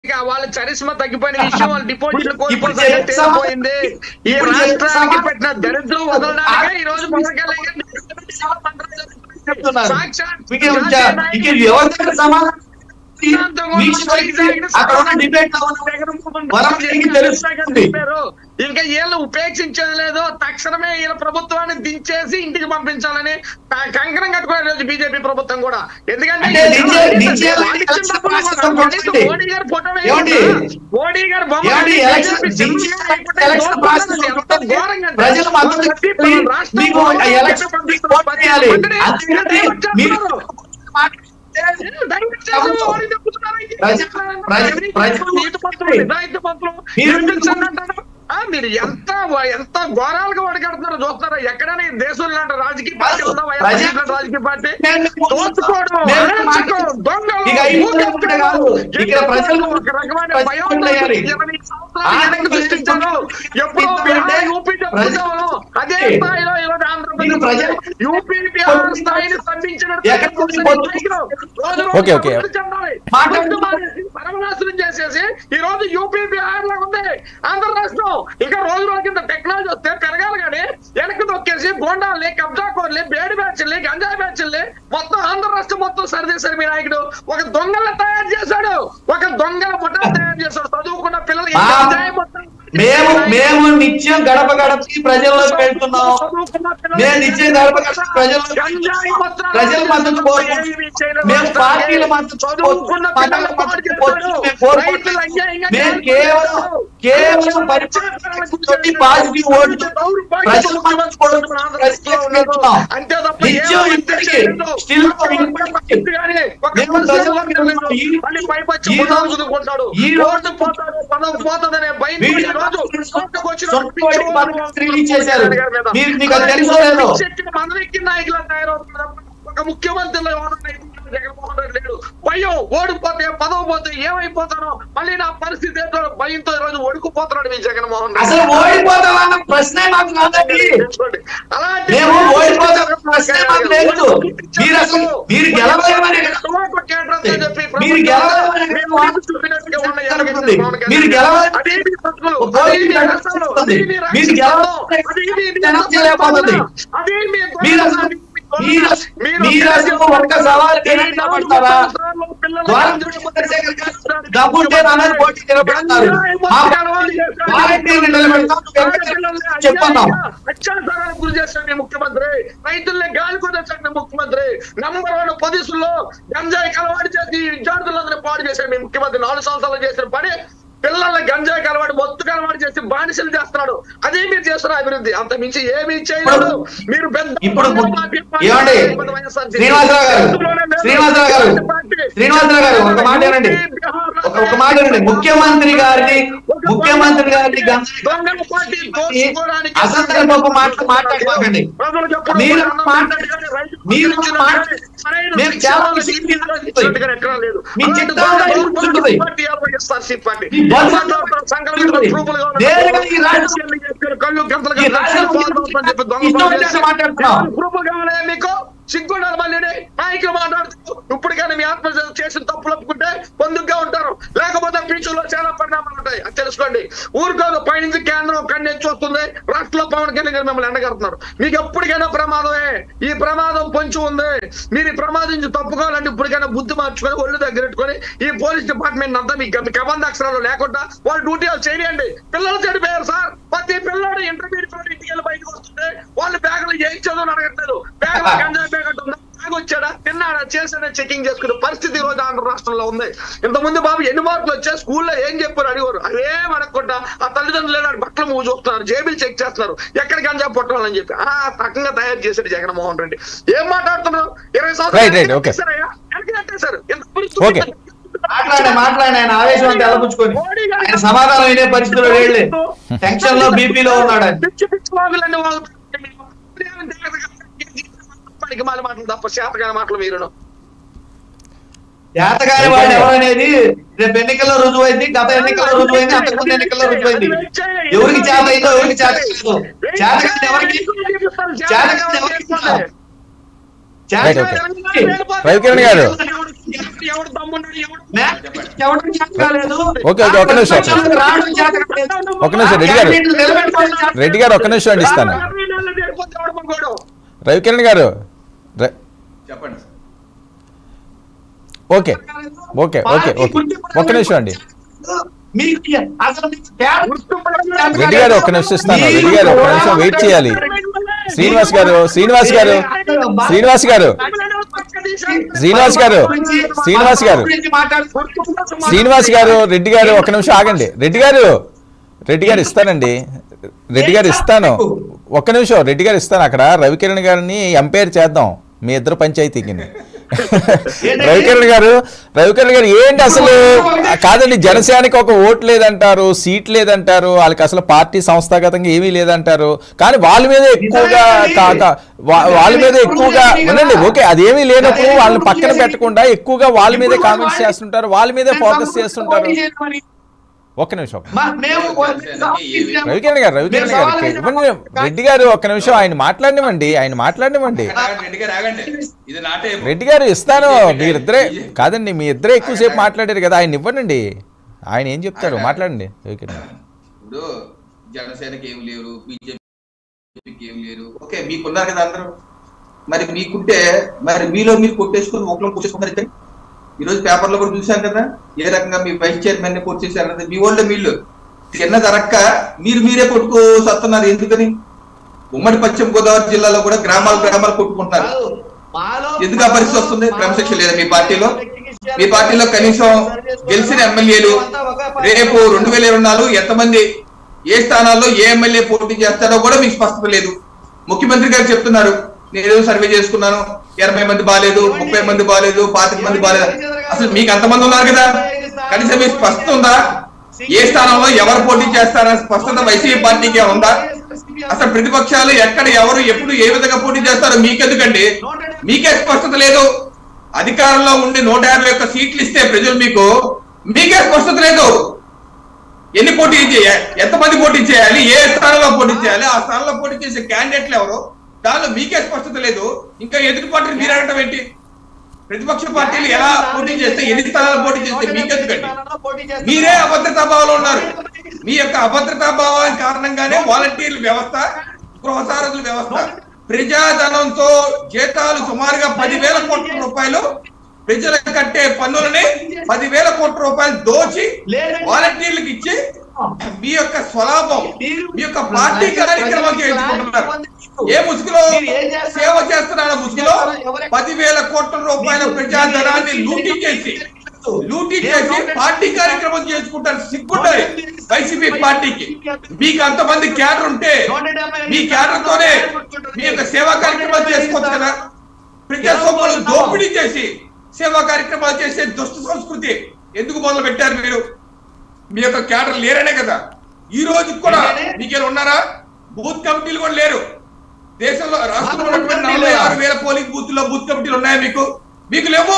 ఇక వాళ్ళ చరిస్మా తగ్గిపోయిన విషయం వాళ్ళ డిపాజిట్లు ఇప్పుడు కోల్పోతాయి జగన్ తేలిపోయింది ఈ ఇప్పుడు జగన్ రాష్ట్రానికి సమాధానం- పెట్టిన దరిద్రం వదలడానికి ఈ రోజు పవన్ కళ్యాణ్ గారు చెప్తున్నారు సాక్షాత్ మీకు ఇంకా ఇంక ఎవరి దగ్గర సమాధానం మీకు అక్కడ ఉన్న డిబేట్ వరం జరిగి తెలుస్తుంది ఇంకా వీళ్ళు ఉపేక్షించేది లేదు తక్షణమే వీళ్ళ ప్రభుత్వాన్ని దించేసి ఇంటికి పంపించాలని క- కంకణం కట్టుకునే రోజు బీజేపీ ప్రభుత్వం కూడా ఎందుకంటే అంటే దించే- దించే- వాళ్ళు ఇచ్చిన డబ్బులు ఎలక్షన్ కూడా కనీసం ఏమండి? మోడీ గారి ఫోటో ఏమండి? వేయకుండా, మోడీ గారి బొమ్మ ఏమండి? వేసి ఎలక్షన్ బీజేపీ దించే సింబల్ వేయకుండా ఎలక్షన్ ఎంత ప్రాసెస్ ఉంటుంది. ఘోరంగా అంటే ప్రజల మద్దతు వాళ్ళు చెప్పి ఇవ్వాలి. మన రాష్ట్రం మీకు ఆ ఎలక్షన్ పంపిస్తున్న ఓటు వేయాలి. పద్ధతి అంతేగాని ఏమంటే మీరు దయచేసి అవును. మోడీ చెప్తున్నారు. ప్రజ- ప్రజ- ప్రజ- నీతి పంతులు, నిజాయితీ పంతులు, మీరు- నిరూపించండి అంటారు. ఆ, మీరు ఎంత ఎంత ఘోరాలుగా వడగడుతున్నారో చూస్తారా ఎక్కడైనా ఈ దేశంలో ఇలాంటి రాజకీయ పార్టీ ఉందా వైఎస్ఆర్ ప్రజ- ఇలాంటి రాజకీయ పార్టీ నేను దోచుకోవడం, నేను అరాచకం, మాట్లాడు- దొంగలు, ఇక ఐదు ఊకేస్తారు. ఒకటే కాదు. ఇక్కడ ప్రజలు ఒక రకమైన ప్రజలు భయం ఉండాలి. ఇరవై సంవత్సరాలు వెనక్కి సృష్టించారు ఎప్పుడో బిహార్ యూపీ చెప్పుకుంటాము అదే స్థాయిలో ఈరోజు ఆంధ్రప్రదేశ్ మీరు ప్రజలు- యూపీ బిహార్ స్థాయిని స్పందించిన ఎక్కడ నుంచి పొత్తు- ఓకే, ఓకే. మాట్లాడు. పరమనాశనం చేసేసి ఈ రోజు యూపీ బిహార్ లో ఉంది ఆంధ్ర రాష్ట్రం ఇంకా రోజు రోజు కింద టెక్నాలజీ వస్తే పెరగాలి కానీ వెనక్కి తొక్కేసి గోండాల్ని కబ్జా కోర్లే బేడి బ్యాచ్ల్ని గంజాయి బ్యాచ్ల్ని మొత్తం ఆంధ్ర రాష్ట్రం మొత్తం సరిదేశారు మీ నాయకుడు ఒక దొంగల తయారు చేశాడు ఒక దొంగల ముఠా తయారు చేశాడు చదువుకున్న పిల్లలకి మా- గంజాయి మొత్తం మేము మేము నిత్యం గడప గడపకి ప్రజల్లోకి వెళ్తున్నాం మేము నిత్యం గడప గడపకి ప్రజల్లోకి వెళ్తున్నాం. ప్రజల మద్దతు కోరుకుంటున్నాం మేము పార్టీల మద్దతు కోరుకుంటున్నాం. మతాల మద్దతు కోరుకుంటున్నాం. మేము కోరుకుంటున్నాం. మేము కేవలం కేవలం పరిపాలన పాజిటివ్ ఓట్లు ప్రజల మద్దతు కోరుకుంటున్నాం. ప్రజలకు వెళ్తున్నాం. అంతే తప్ప నిత్యం ఏమీ ఇంటికి చేయలేదు. స్టిల్ కానీ ఒక మేము మనిషి ప్రజలకు ఎవరు ఈ- మళ్ళీ పైపచ్చి ఈ బుర్రలు రోజు- కుదురుకుంటాడు. ఈ రోజు- ఓటు పోతాడు, పదవి పోతుందనే భయంతో ఈ వీళ్ళు రోజు సొంతకు వచ్చిన సొంత పిచ్చి వాడి వాళ్ళు పథకం రిలీజ్ చేశారు. మీద. మీరు- మీకు అది తెలుసో లేదో? పిచ్చెక్కిన మందరెక్కిన నాయకులు తయారవుతున్నారు ఒక ముఖ్యమంత్రిలో ఎవరు నాయకులు జగన్మోహన్ రెడ్డి లేడు భయం ఓడిపోతే పదవి పోతే ఏమైపోతానో మళ్ళీ నా పరిస్థితి ఏంటో భయంతో ఈ రోజు ఒడుకుపోతున్నాడు మీ జగన్మోహన్ రెడ్డి అసలు ఓడిపోతామన్న ప్రశ్నే మాకు కాదండి తెలుసుకోండి. అలాంటి మేము ఓడిపోతాం ప్రశ్నే మాకు లేదు మీరు అసలు మీరు గెలవలేమని మీరు గెలవలేమని చెప్తుంది. మీరు గెలవాలని మీరు గెలవాలని జనం చేయలేకపోతుంది. మీరు అసలు మీరు మీరు అసలు ఒక్క సవాల్ నిలబడతారా ద్వారం చుట్టూ చంద్రశేఖర్ గారు డబ్బుంటే నాన్నని పోటీ నిలబడతారు మా వాలంటీర్ని నిలబెడతాం చెప్పన్నాం అత్యాచారానికి గురి చేశాడు మీ ముఖ్యమంత్రి రైతుల్ని గాలి కుదిర్చాడు మీ ముఖ్యమంత్రి నంబర్ వన్ పొజిషన్ గంజాయి కలవాడి చేసి విద్యార్థులందరినీ పాడు చేశాడు మీ ముఖ్యమంత్రి నాలుగు సంవత్సరాలు చేసిన పని పిల్లల్ని గంజాయి కలవాడి మొత్తు కలవాడి చేసి బానిసలు చేస్తున్నాడు అదే మీరు చేస్తున్న అభివృద్ధి అంత మించి ఏమీ చేయలేదు మీరు పెద్ద ఇప్పుడు ఏమండి శ్రీనివాసరావు గారు శ్రీనివాసరావు గారు శ్రీనివాసరావు గారు ఒక మాట ఏనండి ఒక ఒక మాట ఏనండి ముఖ్యమంత్రి గారిని ముఖ్యమంత్రి గారిని గంజాయి దొంగల పార్టీ దోచుకోవడానికి అసందర్భపు మాటలు మాట్లాడమాకండి ప్రజలకు ఎప్పుడు మీరు కూడా అన్నం మాట- పెట్టండి కానీ రైతు మీరు గురించిన మాట- సరైన మీరు శిక్షణ చాలా అనేది విషయం ఇచ్చినట్టుగా ఎక్కడా లేదు. మీ అలాంటి చిత్తాంగా దొంగ ఉంటుంది. Party YSRC party. ఈ బస్ మాట్లాడుతున్న సంఘటనలు ఉంటుంది. ప్రూఫ్లుగా ఉన్నాయి. నేరుగా ఈ రాష్ట్రం- కళ్ళు గంటలుగా ఈ రాష్ట్రం ఫాలో అవుతుందని చెప్పి దొంగ ఇష్టం పనులు వచ్చినట్టు చేసి మాట్లాడుతున్నాం. ఏమైనా ప్రూఫ్లు కావాలా మీకు సిగ్గుండాలి మళ్ళీ నాయకులు మాట్లాడుతూ ఇప్పటికైనా మీ ఆత్మ చేసిన తప్పులు ఒప్పుకుంటే పొందుగ్గా ఉంటారు లేకపోతే ఫ్యూచర్ చాలా పరిణామాలు ఉంటాయి అది తెలుసుకోండి ఊరుకోదు పైనుంచి కేంద్రం కన్నెచ్చి వస్తుంది రాష్ట్రంలో పవన్ కళ్యాణ్ గారు మిమ్మల్ని ఎండగడుతున్నారు మీకు ఎప్పటికైనా ప్రమాదమే ఈ ప్రమాదం పొంచి ఉంది మీరు ఈ ప్రమాదం నుంచి తప్పుకోవాలంటే ఇప్పటికైనా బుద్ధి మార్చుకొని ఒళ్ళు దగ్గరెట్టుకొని ఈ పోలీస్ డిపార్ట్మెంట్ అంతా మీకు మీ కబంధ అక్షరాలు లేకుండా వాళ్ళు డ్యూటీ వాళ్ళు చేయండి పిల్లలు చెడిపోయారు సార్ ప్రతి పిల్లడు ఇంటర్మీడియట్ వాడు ఇంటికి వెళ్ళి బయటకు వస్తుంటే వాళ్ళు బ్యాగులు ఏం చదువు అడగట్లేదు బ్యాగులు గంజాయి బ్యాగ్ ఉందా బ్యాగ్ వచ్చాడా తిన్నాడా చేశాడా చెకింగ్ చేసుకునే పరిస్థితి ఈ రోజు ఆంధ్ర రాష్ట్రంలో ఉంది ఇంతకుముందు బాబు ఎన్ని మార్కులు వచ్చా స్కూల్లో ఏం చెప్పారు అడిగారు అవేం అడగకుండా ఆ తల్లిదండ్రులు ఏదో బట్టలు మూవ్ చూస్తున్నారు జేబులు చెక్ చేస్తున్నారు ఎక్కడ గంజా పొట్టాలని చెప్పి ఆ రకంగా తయారు చేశాడు జగన్మోహన్ రెడ్డి ఏం మాట్లాడుతున్నారు ఇరవై Right, right, okay. సంవత్సరాలు వెనక్కి నెట్టేశారు. ఎంత Okay. మాట్లాడే మాట్లాడి ఆయన ఆవేశం అంతా ఎలపుచ్చుకొని ఆయన సమాధానం వినే పరిస్థితిలో లేడులే టెన్షన్ లో బీపీలో ఉన్నాడు ఆయన పిచ్చి పిచ్చి వాగులన్నీ వాళ్ళు పనికి మాలి మాటలు తప్ప శాతకాని మాటలు మీరును జాతకాని వాడు ఎవరనేది రేపు ఎన్నికల్లో రుజువైంది గత ఎన్నికల్లో రుజువైంది అంతకుముందు ఎన్నికల్లో రుజువైంది ఎవరికి చేత అయిందో ఎవరికి చేత కాదు జాతకాన్ని ఎవరికి జాతకాన్ని ఎవరికి ఇస్తున్నారు? రైట్ ఓకే రవికిరణ్ గారు. ఎవడు దమ్మున్నాడు ఎవడు ఎవరికి చేత కాలేదు. ఓకే, ఓకే, ఒక్క నిమిషం, ఒక్క నిమిషం. రావడం చేత కాలేదు. ఒక్క నిమిషం, రెడ్డి గారు. క్యాండిడేట్లు నిలబెట్టుకోవడం చేత రెడ్డి గారు ఒక్క నిమిషం అండి ఇస్తాను అరవై నెలలు జరిపోతే ఎవడు మగోడు? రవికిరణ్ గారు ర- చెప్పండి sir okay okay okay okay ఒక్క నిమిషం అండి మీకు అసలు మీకు తేడా రెడ్డి గారు ఒక్క నిమిషం ఇస్తాను రెడ్డి గారు ఒక్క నిమిషం వెయిట్ చేయాలి శ్రీనివాస్ గారు శ్రీనివాస్ గారు శ్రీనివాస్ గారు శ్రీనివాస్ గారు శ్రీనివాస్ గారు శ్రీనివాస్ గారు రెడ్డి గారు ఒక నిమిషం ఆగండి రెడ్డి గారు రెడ్డి గారు ఇస్తానండి రెడ్డి గారు ఇస్తాను ఒక్క నిమిషం రెడ్డి గారు ఇస్తాను అక్కడ రవికిరణ్ గారిని ఎంపైర్ చేద్దాం మీ ఇద్దరు పంచాయతీకి రవికిరణ్ గారు రవికిరణ్ గారు ఏంటి అసలు కాదండి జనసేనకి ఒక ఓట్ లేదంటారు సీట్ లేదంటారు వాళ్ళకి అసలు పార్టీ సంస్థాగతంగా ఏమీ లేదంటారు కానీ వాళ్ళ మీద ఎక్కువగా కాక వా- వాళ్ళ మీద ఎక్కువగా ఉండండి ఓకే అదేమీ లేనప్పుడు వాళ్ళని పక్కన పెట్టకుండా ఎక్కువగా వాళ్ళ మీదే కామెంట్స్ చేస్తుంటారు వాళ్ళ మీదే ఫోకస్ చేస్తుంటారు ఒక్క నిమిషం ఒక్క నిమిషం. మేము రవికిరణ్ గారు రవికిరణ్ గారు ఇవ్వండి రెడ్డి గారు ఒక్క నిమిషం ఆయన మాట్లాడినివ్వండి ఆయన మాట్లాడినివ్వండి ఆగండి, రెడ్డి గారు ఆగండి ఇది నాటే రెడ్డి గారు ఇస్తాను మీరిద్దరే కాదండి మీ ఇద్దరే ఎక్కువసేపు మాట్లాడారు కదా ఆయన ఇవ్వండి ఆయన ఏం చెప్తారు మాట్లాడండి రవికిరణ్ గారు. ఇప్పుడు జనసేనకి ఏం లేరు బీజేపీకి ఏం లేరు ఓకే మీకున్నారు కదా అందరూ మరి మీకుంటే మరి మీలో మీరు కొట్టేసుకుని ఒకరిని కొట్టేసుకున్నారు ఇద్దరు ఈ రోజు పేపర్లో కూడా చూసాం కదా ఏ రకంగా మీ వైస్ చైర్మన్ ని కొట్టేసారు అన్నది మీ వాళ్ళే వీళ్ళు చిన్న జరక్క మీరు మీరే కొట్టుకు సత్తున్నారు ఎందుకని ఉమ్మడి పశ్చిమ గోదావరి జిల్లాలో కూడా గ్రామాలు గ్రామాలు కొట్టుకుంటున్నారు ఎందుకు ఆ పరిస్థితి వస్తుంది క్రమశిక్షణ లేదా మీ పార్టీలో మీ పార్టీలో కనీసం గెలిచిన ఎమ్మెల్యేలు రేపు రెండు వేల ఇరవై నాలుగు ఎంతమంది ఏ స్థానాల్లో ఏ ఎమ్మెల్యే పోటీ చేస్తారో కూడా మీకు స్పష్టత లేదు ముఖ్యమంత్రి గారు చెప్తున్నారు నేను ఏదో సర్వే చేసుకున్నాను ఇరవై మంది బాగాలేదు ముప్పై మంది బాగాలేదు పాతిక మంది బాగాలేదు అసలు మీకు అంతమంది ఉన్నారు కదా కనీసం మీకు స్పష్టత ఉందా ఏ స్థానంలో ఎవరు పోటీ చేస్తారన్న స్పష్టత వైసీపీ పార్టీకి ఉందా అసలు ప్రతిపక్షాలు ఎక్కడ ఎవరు ఎప్పుడు ఏ విధంగా పోటీ చేస్తారో మీకెందుకండి మీకే స్పష్టత లేదు అధికారంలో ఉండి నూట యాభై ఒక్క సీట్లు ఇస్తే ప్రజలు మీకు మీకే స్పష్టత లేదు ఎన్ని పోటీ చేయాలి ఎంతమంది పోటీ చేయాలి ఏ స్థానంలో పోటీ చేయాలి ఆ స్థానంలో పోటీ చేసే క్యాండిడేట్లు ఎవరు దానిలో మీకే స్పష్టత లేదు ఇంకా ఎదుటి పార్టీని మీరు అడగటం ఏంటి ప్రతిపక్ష పార్టీలు ఎలా పోటీ చేస్తే ఎన్ని స్థానాలు పోటీ చేస్తే మీకెందుకండి మీరే అభద్రతా భావంలో ఉన్నారు మీ యొక్క అభద్రతా భావం కారణంగానే వాలంటీర్ల వ్యవస్థ గృహసారథుల వ్యవస్థ ప్రజాధనంతో జీతాలు సుమారుగా పదివేల కోట్ల రూపాయలు ప్రజలకు కట్టే పన్నులని పదివేల కోట్ల రూపాయలు దోచి వాలంటీర్లకు ఇచ్చి మీ యొక్క స్వలాభం మీ యొక్క పార్టీ కార్యక్రమం చేయించుకుంటున్నారు ఏ ముసుగులో సేవ చేస్తున్నారు ముసుగులో పదివేల కోట్ల రూపాయల ప్రజాధనాన్ని లూటీ చేసి లూటీ చేసి పార్టీ కార్యక్రమం చేసుకుంటారు సిగ్గుంటాయి వైసీపీ పార్టీకి మీకు అంతమంది క్యాడర్ ఉంటే మీ క్యాడర్ తోనే మీ యొక్క సేవా కార్యక్రమాలు చేసుకోవచ్చు కదా ప్రజా సొమ్ములు దోపిడీ చేసి సేవా కార్యక్రమాలు చేసే దుష్ట సంస్కృతి ఎందుకు మొదలు పెట్టారు మీరు మీ యొక్క క్యాడర్ లేరనే కదా ఈ రోజు కూడా మీకేమైనా ఉన్నారా బూత్ కమిటీలు కూడా లేరు దేశంలో రాష్ట్రంలో ఉన్నటువంటి నలభై ఆరు వేల పోలింగ్ బూత్ లో బూత్ కమిటీలు ఉన్నాయా మీకు మీకు లేవు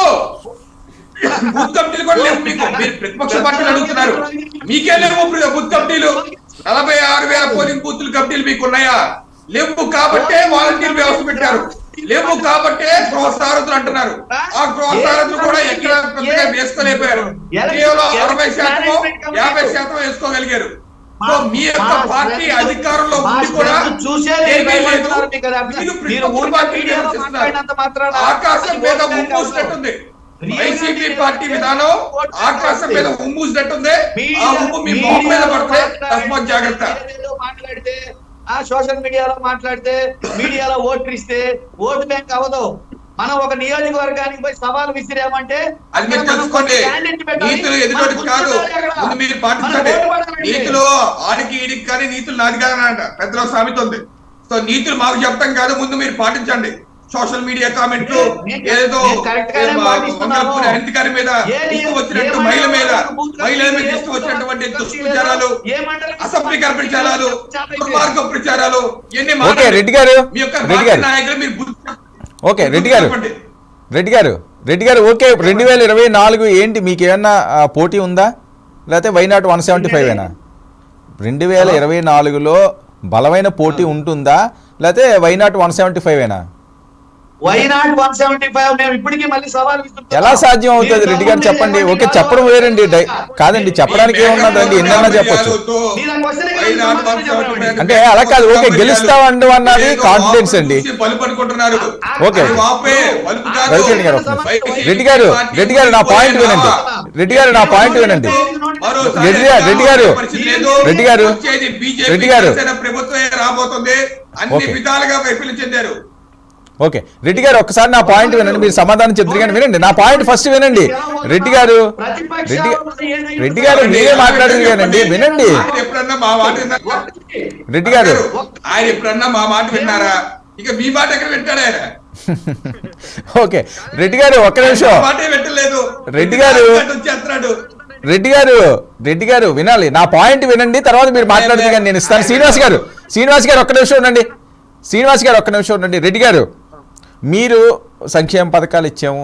బూత్ కమిటీలు కూడా లేవు మీకు మీరు ప్రతిపక్ష పార్టీలు అడుగుతున్నారు మీకే లేవు ప్ర- బూత్ కమిటీలు నలభై ఆరు వేల పోలింగ్ బూత్లు కమిటీలు మీకు ఉన్నాయా లేవు కాబట్టే వాలంటీర్ వ్యవస్థ పెట్టారు లేవు కాబట్టే గృహసారథులు అంటున్నారు ఆ గృహసారథులు కూడా ఎక్కడ పెద్దగా వేసుకోలేకపోయారు కేవలం అరవై శాతం యాభై శాతం వేసుకోగలిగారు సో మీ యొక్క పార్టీ అధికారంలో ఉండి కూడా ఏమీ లేదు. మీరు ప్రతిపక్ష పార్టీని విమర్శిస్తున్నారు. ఆకాశం మీద ఉమ్మూసినట్టుంది వైసీపీ పార్టీ విధానం ఆకాశం మీద ఉమ్మూసినట్టుంది ఆ ఉమ్ము మీ మొహం మీద పడితే తస్మాత్ జాగ్రత్త ఏదేదో మాట్లాడితే ఆ సోషల్ మీడియాలో మాట్లాడితే మీడియాలో ఓట్లు ఇస్తే ఓటు బ్యాంక్ అవ్వదు మనం ఒక నియోజకవర్గానికి పోయి సవాల్ విసిరామంటే అది మీరు అక్కడ మనం తెలుసుకోండి ఒక candidate పెట్టాలి. నీతులు మనం ఎదుటి కాదు కూర్చోవాలి అక్కడ. ముందు మీరు మనం పాటించండి ఓటు పడమండి. నీతులు ఆడికి ఈడికి కానీ నీతులు నాది కాదనంట పెద్దలో సామెత ఉంది సో నీతులు మాకు చెప్తాం కాదు ముందు మీరు పాటించండి సోషల్ మీడియా కామెంట్లు నేను- ఏదో నేను correct గానే పాటిస్తున్నాను. వంగలపూడి అనిత గారి మీద ఏది- ఇస్తూ వచ్చినట్టు ఏ మహిళ మీద మండలం బూత్ మహిళల మీద కమిటీ ఇస్తూ ఏ వచ్చినటువంటి బూత్ దుష్ప్రచారాలు ఏ మండలం అసభ్యకర ప్రచారాలు చేతైతే. దుర్మార్గ ప్రచారాలు ఎన్ని ఓకే రెడ్డి గారు మీ యొక్క రెడ్డి పార్టీ గారు నాయకులు మీరు బుద్ధి ఓకే రెడ్డి గారు చెప్పండి. రెడ్డి గారు రెడ్డి గారు ఓకే రెండు వేల ఇరవై నాలుగు ఏంటి మీకు ఏమన్నా ఆ, పోటీ ఉందా లేకపోతే వైనాట్ వన్ సెవెంటీ ఫైవ్ ఏనా రెండు వేల ఇరవై నాలుగులో బలమైన పోటీ ఉంటుందా లేకపోతే వైనాట్ వన్ సెవెంటీ ఫైవ్ ఏనా వైనాట్ వన్ సెవెంటీ ఫైవ్ మేము ఇప్పటికీ మళ్ళీ సవాల్ విసురుతున్నాం. ఎలా సాధ్యం అవుతుంది రెడ్డి గారు చెప్పండి ఓకే చెప్పడం వేరండి డై- కాదండి చెప్పడానికి ఏమున్నదండి ఎన్నన్నా చెప్పొచ్చు మీరు ఆ question కి సమాధానం చెప్పండి. అంటే అలా కాదు ఓకే గెలుస్తామండు అన్నది కాన్ఫిడెన్స్ అండి బలు పడుకుంటున్నారు ఓకే. అది వాపే, బలుపు కాదు. రవికిరణ్ గారు ఒక్క నిమిషం. రెడ్డి గారు రెడ్డి గారు నా పాయింట్ వినండి రెడ్డి గారు నా పాయింట్ వినండి మరోసారి రెడ్డి గారు, రెడ్డి గారు, పరిస్థితి లేదు. రెడ్డి గారు, వచ్చేది బీజేపీ రెడ్డి గారు. జనసేన ప్రభుత్వమే రాబోతుంది అన్ని ఓకే. విధాలుగా వైఫల్యం చెందారు ఓకే రెడ్డి గారు ఒక్కసారి నా పాయింట్ వినండి మీరు సమాధానం చెప్తారు కానీ వినండి నా పాయింట్ ఫస్ట్ వినండి రెడ్డి గారు రెడ్డి రెడ్డి గారు మీరే మాట్లాడింది కానండి వినండి ఆయన ఎప్పుడన్నా మా మాట విన్నారా రెడ్డి గారు ఆయన ఎప్పుడన్నా మా మాట విన్నారా ఇక మీ మాట ఎక్కడ వింటాడు ఆయన ఓకే రెడ్డి గారు ఒక్క నిమిషం మా మాటే వింటలేదు రెడ్డి గారు. వచ్చేస్తున్నాడు రెడ్డి గారు రెడ్డి గారు వినాలి నా పాయింట్ వినండి తర్వాత మీరు మాట్లాడితే కానీ నేను ఇస్తాను శ్రీనివాస్ గారు శ్రీనివాస్ గారు ఒక్క నిమిషం ఉండండి శ్రీనివాస్ గారు ఒక్క నిమిషం ఉండండి రెడ్డి గారు మీరు సంక్షేమ పథకాలు ఇచ్చాము